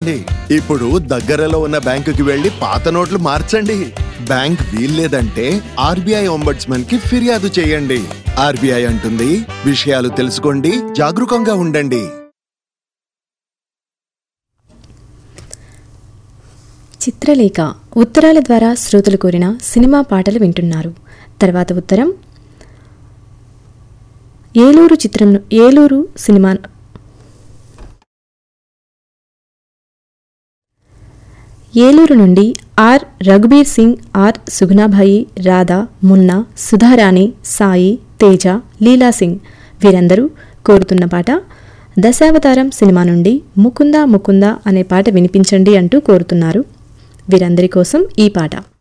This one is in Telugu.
మార్చండి ఇప్పుడు దగ్గరలో ఉన్న బ్యాంకుకి వెళ్లి పాత నోట్లు మార్చండి బ్యాంక్ వీల్లేదంటే ఆర్బీఐ ఒంబడ్స్మన్ కి ఫిర్యాదు చేయండి ఆర్బీఐ అంటుంది విషయాలు తెలుసుకోండి జాగరూకంగా ఉండండి చిత్రలేఖ ఉత్తరాల ద్వారా శ్రోతలు కోరిన సినిమా పాటలు వింటున్నారు తర్వాత ఉత్తరం ఏలూరు చిత్రం ఏలూరు సినిమా ఏలూరు నుండి ఆర్ రఘుబీర్ సింగ్ ఆర్ సుగుణాభాయి రాధా మున్నా సుధారాణి సాయి తేజ లీలా సింగ్ వీరందరూ కోరుతున్న పాట దశావతారం సినిమా నుండి ముకుందా ముకుందా అనే పాట వినిపించండి అంటూ కోరుతున్నారు వీరందరి కోసం ఈ పాట